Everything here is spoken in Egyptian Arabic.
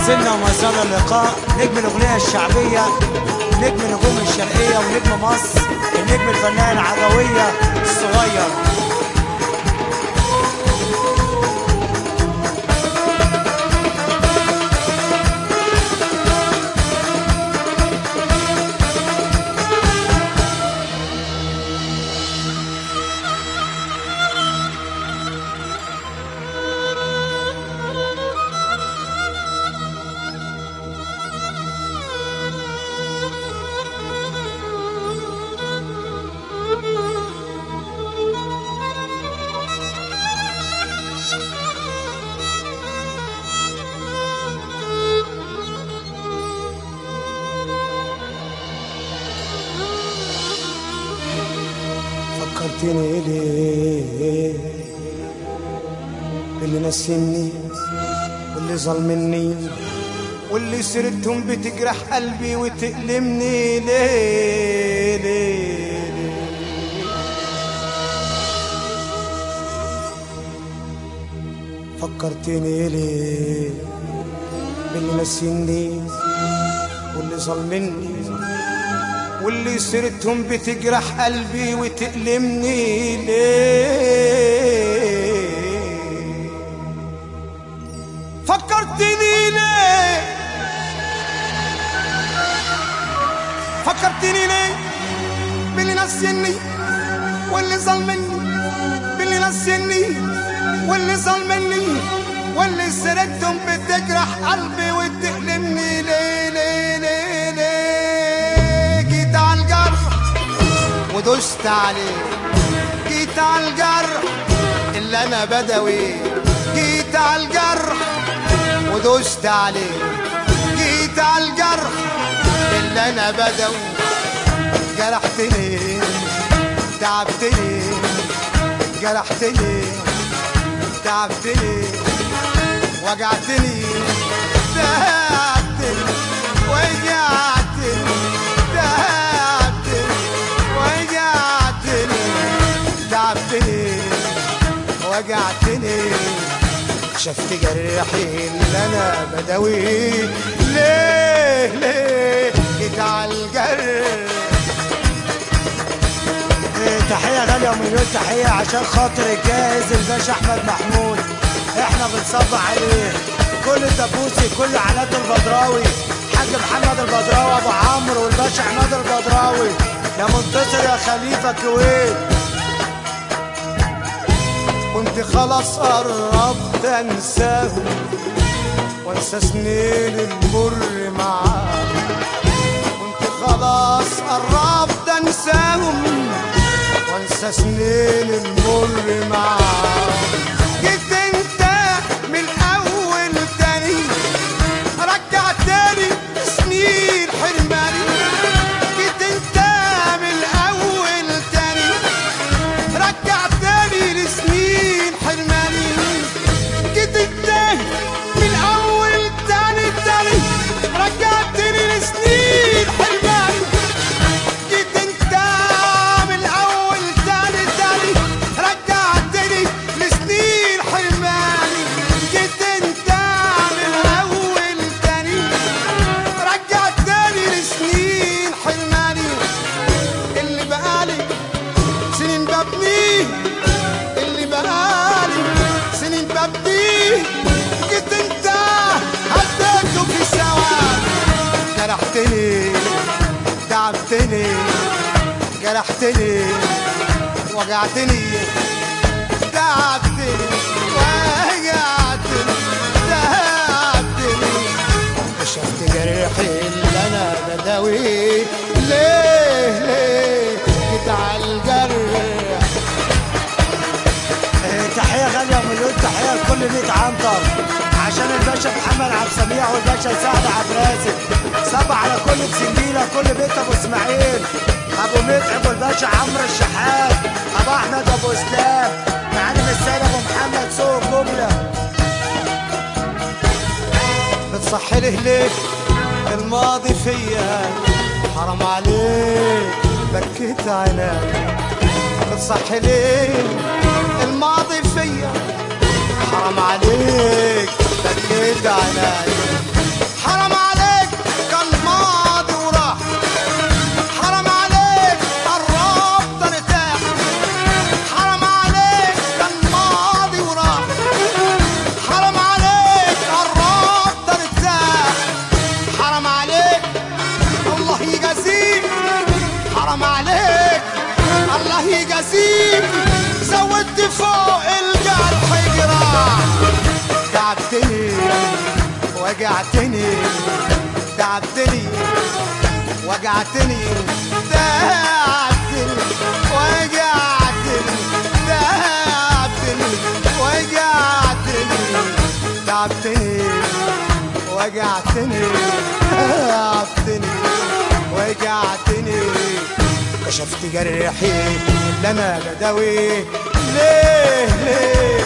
زلنا وما زال اللقاء نجم الاغنيه الشعبيه نجم نجوم الشرقيه ونجم مصر النجم الفنان العدويه الصغير فكرتني ليه اللي نسيني واللي ظلمني واللي سردتهم بتجرح قلبي وتألمني ليه ليه ليه فكرتني ليه باللي نسيني واللي ظلمني واللي سرتهم بتجرح قلبي وتألمني ليه فكرتني ليه فكرتني ليه باللي نسيني واللي ظلمني باللي نسيني واللي ظلمني واللي سرتهم بتجرح قلبي وتألمني ليه ليه ليه ليه جيت على الجرح ودوست عليه جيت على الجرح اللي انا بدوي جيت على الجرح ودوست عليه جيت على الجرح اللي انا بدوي جرحتني تعبتني جرحتني تعبتني وجعتني تعبتني وجعتني تعبتني وجعتني تعبتني وجعتني شفت جرحي اللي انا بداويه ليه ليه جيت على الجرح إيه، تحية غالية ومليون تحية عشان خاطر الجاهز الباشا أحمد محمود إحنا بنصب عليه كل الدبوسي كل علات البدراوي حاج محمد البدراوي أبو عمرو والباشا عماد البدراوي يا منتصر يا خليفة كويت كنت خلاص قربت انساه وانسى سنين المر معاه كنت خلاص قربت انساهم وانسى سنين المر معاه جيت انت من الاول تاني رجعتني سنين حرماني جيت انت من الاول تاني رجعتني لسنين حرماني جيت انت من اول تاني تاني رجعتني لسنين حرماني جيت انت من اول تاني تاني رجعتني لسنين حرماني جيت انت من اول تاني رجعتني لسنين حرماني اللي بقالي سنين ببنيه اللي بقالي سنين ببنيه جيت انت هديته في سواد جرحتني تعبتني جرحتني وجعتني تعبتني وجعتني تعبتني شفت جرحي اللي انا بداويه ليه ليه جيت على الجرح إيه، تحية غالية ومليون تحية لكل ميت عنتر عشان الباشا محمد عبد السميع والباشا سعد عبد الرازق صب على كل بسنجيلة كل بيت ابو اسماعيل ابو متعب والباشا عمرو الشحات ابو احمد ابو اسلام معلم السيد ابو محمد سوق جملة بتصحي له ليه الماضي فيا حرام عليك بكيت عيناك بتصحي ليه الماضي فيا حرام عليك بكيت عيناك فوق الجرح جراح تعبتني وجعتني تعبتني وجعتني تعبتني وجعتني تعبتني وجعتني تعبتني وجعتني تعبتني وجعتني كشفت جرحي اللي انا بداوي ليه ليه